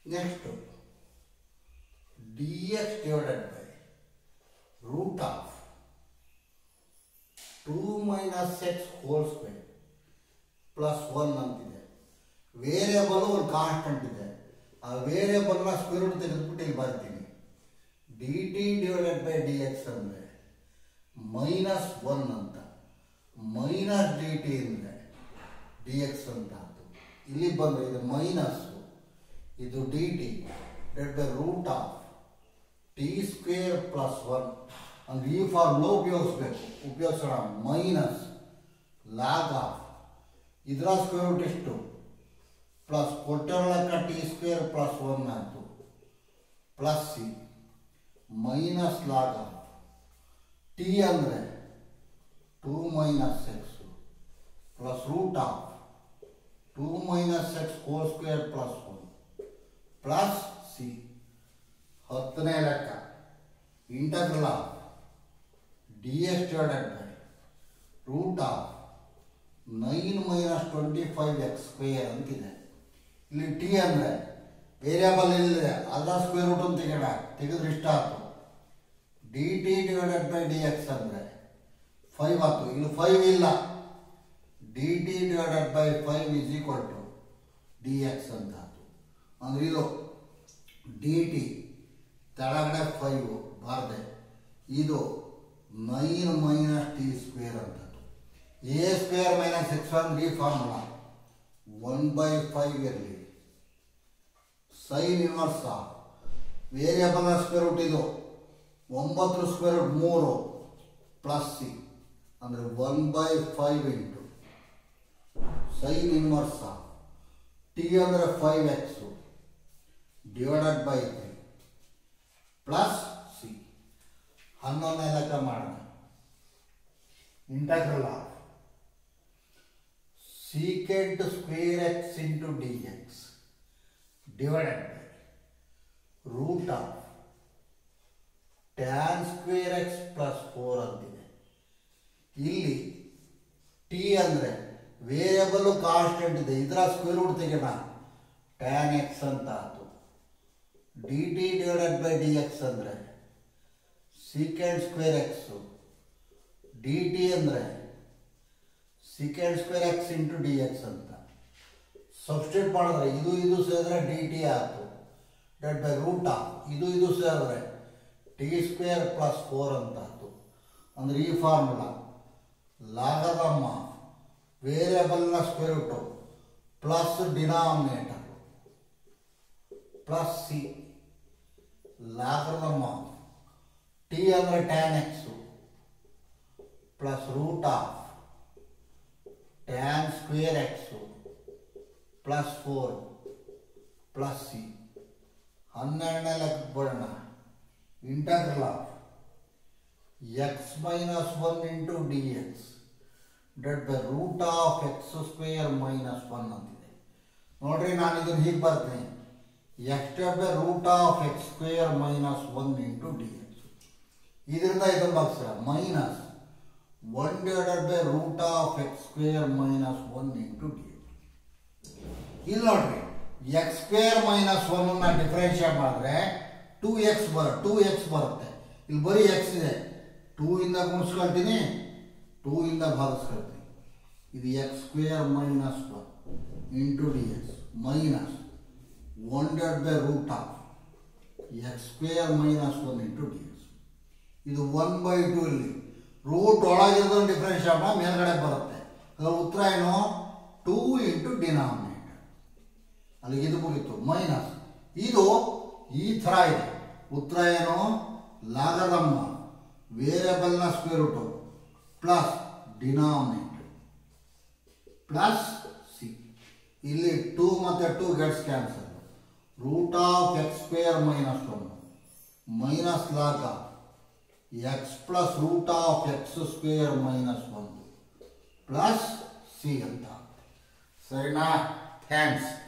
next D X divided by root of two minus X whole square plus one ಅಂತಿದೆ variable ಒಂದು constant ಇದೆ ಆ ವೇರಿಯಬಲ್ನ square root ತೆಗೆದುಬಿಟ್ಟು ಇಲ್ಲಿ ಬರ್ತೀನಿ D T divided by D X ಅಂದರೆ ಮೈನಸ್ ಒನ್ ಅಂತ ಮೈನಸ್ ಡಿ ಟಿ ಅಂದರೆ ಡಿ ಎಕ್ಸ್ ಅಂತ ಆಯ್ತು ಇಲ್ಲಿ ಬಂದರೆ ಇದು ಮೈನಸ್ಸು ಇದು D T divided by root of T square plus one ಅಂದ್ರೆ ಈ ಫಾರ್ಮುಲಾ ಉಪಯೋಗಿಸ್ಬೇಕು ಉಪಯೋಗಿಸೋಣ ಮೈನಸ್ ಲಾಗ್ ಆಫ್ ಇದರ ಸ್ಕ್ವೇರ್ ರೂಟ್ ಎಷ್ಟು ಪ್ಲಸ್ ಕೊಟ್ಟೊಳಕ ಟಿ ಸ್ಕ್ವೇರ್ ಪ್ಲಸ್ ಒನ್ ಆಯಿತು plus C minus log of T ಅಂದರೆ two minus X plus root of two minus X whole square plus one plus C ಹತ್ತನೇ ಲೆಕ್ಕ integral of D S divided by root of nine minus twenty five X square ಅಂತಿದೆ ಇಲ್ಲಿ t ಅಂದರೆ variable ಇಲ್ಲಿದೆ ಅದರ square root ಅಂತ ತೆಗೆಯೋಣ ತೆಗೆದ್ರೆ ಇಷ್ಟ ಆಯ್ತು d T divided by D X ಅಂದರೆ ಫೈವ್ ಆಯ್ತು ಇಲ್ಲಿ ಫೈವ್ ಇಲ್ಲ d T divided by five is equal to d X ಅಂತ ಆಯ್ತು ಅಂದ್ರೆ ಇದು ಡಿ ಟಿ ಕೆಳಗಡೆ ಫೈವ್ ಬಾರ್ದೆ ಇದು ನೈನ್ ಮೈನಸ್ ಟಿ ಸ್ಕ್ವೇರ್ ಅಂತದ್ದು ಎ ಸ್ಕ್ವೇರ್ ಮೈನಸ್ ಎಕ್ಸ್ ಅಂದ್ರೆ ಈ ಫಾರ್ಮುಲಾ ಒನ್ ಬೈ ಫೈವ್ ಇರಲಿ sine inverse variable square root ಇದು ಒಂಬತ್ತರ ಸ್ಕ್ವೇರ್ ರೂಟ್ ಮೂರು ಪ್ಲಸ್ ಸಿ ಅಂದರೆ one by five into sine inverse t ಅಂದರೆ five x divided by three plus c ಹನ್ನೊಂದನೇ ಲೆಕ್ಕ ಮಾಡೋಣ integral of secant square x into d X divided by root of tan square x plus four ಅಂತಿದೆ ಇಲ್ಲಿ t ಅಂದರೆ variable constant ಇದೆ ಇದರ square root ತೆಗೆಯೋಣ ಟ್ಯಾನ್ ಎಕ್ಸ್ ಅಂತ ಆಯ್ತು d T divided by D X ಅಂದರೆ secant square x d T ಅಂದರೆ secant square x into d X ಅಂತ ಸಬ್ಸ್ಟಿಟ್ಯೂಟ್ ಮಾಡಿದ್ರೆ ಇದು ಇದು ಸೇರಿದ್ರೆ ಡಿ ಟಿ ಆಯಿತು ಡೆಡ್ ಬೈ ರೂಟ್ ಆಫ್ ಇದು ಇದು ಸೇರಿದ್ರೆ ಟಿ ಸ್ಕ್ವೇರ್ ಪ್ಲಸ್ ಫೋರ್ ಅಂತ ಆಯಿತು ಅಂದರೆ ಈ ಫಾರ್ಮುಲಾ ಲಾಗದಮ್ಮ ವೇರಿಯಬಲ್ನ square root plus denominator plus c ಲಾಗದಮ್ಮ ಟಿ ಅಂದರೆ tan x plus root of tan square x plus four plus c ಹನ್ನೆರಡನೇ ಲೆಕ್ಕ ಬರೋಣ integral of x minus one into d x divided by root of x square minus one ಅಂತಿದೆ ನೋಡ್ರಿ ನಾನು ಇದನ್ನು ಹೀಗೆ ಬರ್ತೀನಿ x divided by root of x square minus one into d x ಇದರಿಂದ ಇದನ್ನು ಭಾಗಿಸ್ರ minus one divided by root of x square minus one into d ಇಲ್ಲಿ ನೋಡ್ರಿ ಎಕ್ಸ್ ಸ್ಕ್ವೇರ್ ಮೈನಸ್ ಒನ್ನ ಡಿಫ್ರೆನ್ಷಿಯೇಟ್ ಮಾಡಿದ್ರೆ ಟೂ ಎಕ್ಸ್ ಬರ ಟೂ ಎಕ್ಸ್ ಬರುತ್ತೆ ಇಲ್ಲಿ ಬರೀ ಎಕ್ಸ್ ಇದೆ ಟೂ ಇಂದ ಗುಣಿಸ್ಕೊಳ್ತೀನಿ ಟೂ ಇಂದ ಭಾಗಿಸ್ಕೊಳ್ತೀನಿ ಇದು x square minus one into d x minus one divided by root of x square minus one into d x ಇದು ಒನ್ ಬೈ ಟು ಇಲ್ಲಿ ರೂಟ್ ಒಳಗಿರೋದನ್ನು ಡಿಫ್ರೆನ್ಷಿಯೇಟ್ ಮಾಡಿ ಮೇಲ್ಗಡೆ ಬರುತ್ತೆ ಅದರ ಉತ್ತರ ಏನು ಟೂ ಇಂಟು ಡಿನಾಮಿನೇಟರ್ ಅಲ್ಲಿಗೆ ಇದು ಮುಗೀತು ಮೈನಸ್ ಇದು ಈ ಥರ ಇದೆ ಉತ್ತರ ಏನು ಲಾಗದಮ್ಮ ವೇರಿಯಬಲ್ನ square root plus denominator plus c ಇಲ್ಲಿ ಟೂ ಮತ್ತು two gets cancel root of x square minus one minus log x plus root of x square minus one plus c ಅಂತ ಸರಿನಾ ಥ್ಯಾಂಕ್ಸ್